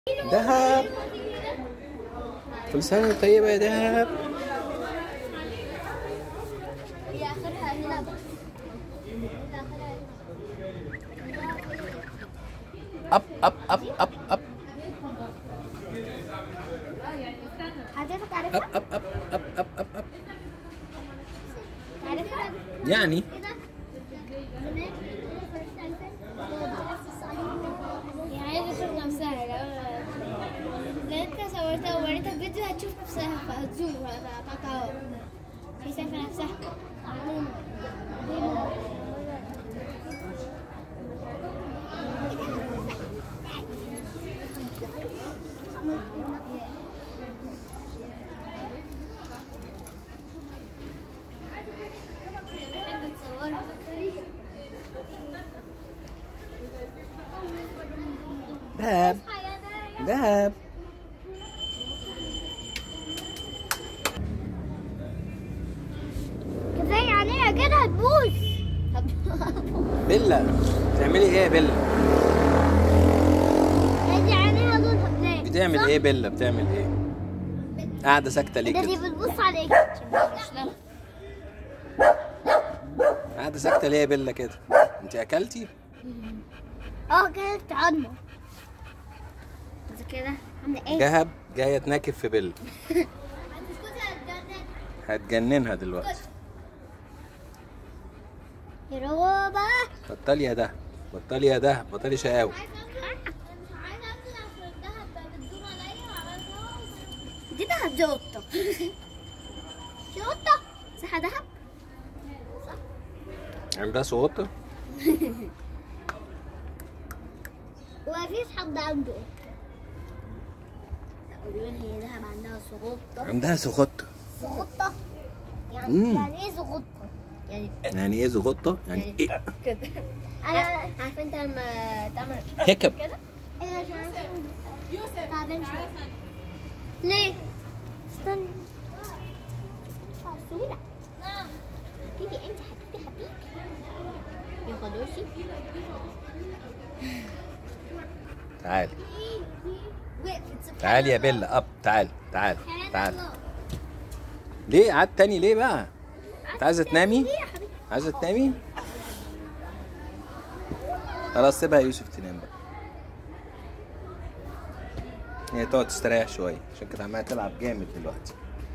دهب كل سنة طيبة يا دهب هي اخرها هنا بقى أب أب أب أب أب حضرتك أب عارفها؟ أب أب أب أب أب أب عارفها؟ يعني كده زمان هي عايزة تشوف نفسها لو لو انت صورتها ووريتها فيديو هتشوف نفسها فهتزوم هتقطعها هي شايفة نفسها بحب تصورها دهب دهب كفاية عليها كده هتبوظ بيلا بتعملي إيه يا بيلا؟ هذه عينيها لونها بلاك بتعمل إيه بيلا؟ بتعمل إيه؟ قاعدة ساكتة ليه ده دي كده؟ بتبص عليك قاعدة ساكتة ليه يا بيلا كده؟ أنت أكلتي؟ اه كانت عظمة كده عاملة ايه؟ دهب جاية تناكب في بيلا هتجننها دلوقتي يا روبة بطلي يا دهب بطلي يا دهب بطلي شقاوة دي دهب دي قطة دي قطة صح دهب؟ عندها صوت ومفيش حد عنده قطة تقريبا هي دهب عندها صغطة عندها سخطة صغطة يعني مم. يعني ايه صغطة؟ يعني يعني ايه زغطة؟ يعني ايه؟ كده انا عارفه انت لما تعمل هكب كده ايه مش عارفه تعبان شويه ليه؟ استنى عسولة حبيبي انت حبيبي حبيبي يا خلاصي تعالي وقفت سبحان تعالي يا الله. بيلا اب تعالي تعالي سبحان تعالي الله. ليه قعدت تاني ليه بقى؟ انت عايزة تنامي؟ ليه يا حبيبي؟ عايزة تنامي؟ خلاص سيبها يا يوسف تنام بقى هي تقعد تستريح شوية عشان كانت عمالة تلعب جامد دلوقتي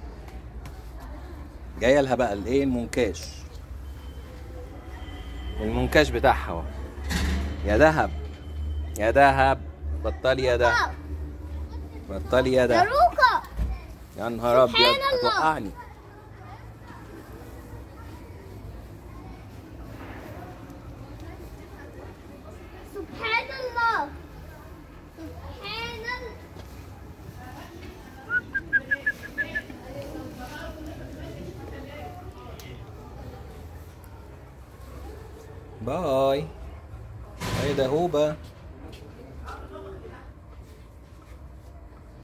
جاية لها بقى الايه المنكاش المنكاش بتاعها اهو يا دهب يا دهب بطلي يا دهب بطلي يا يا دهب روكا يا نهار ابيض سبحان الله. هتوقعني سبحان الله سبحان الله باي باي ده هوبا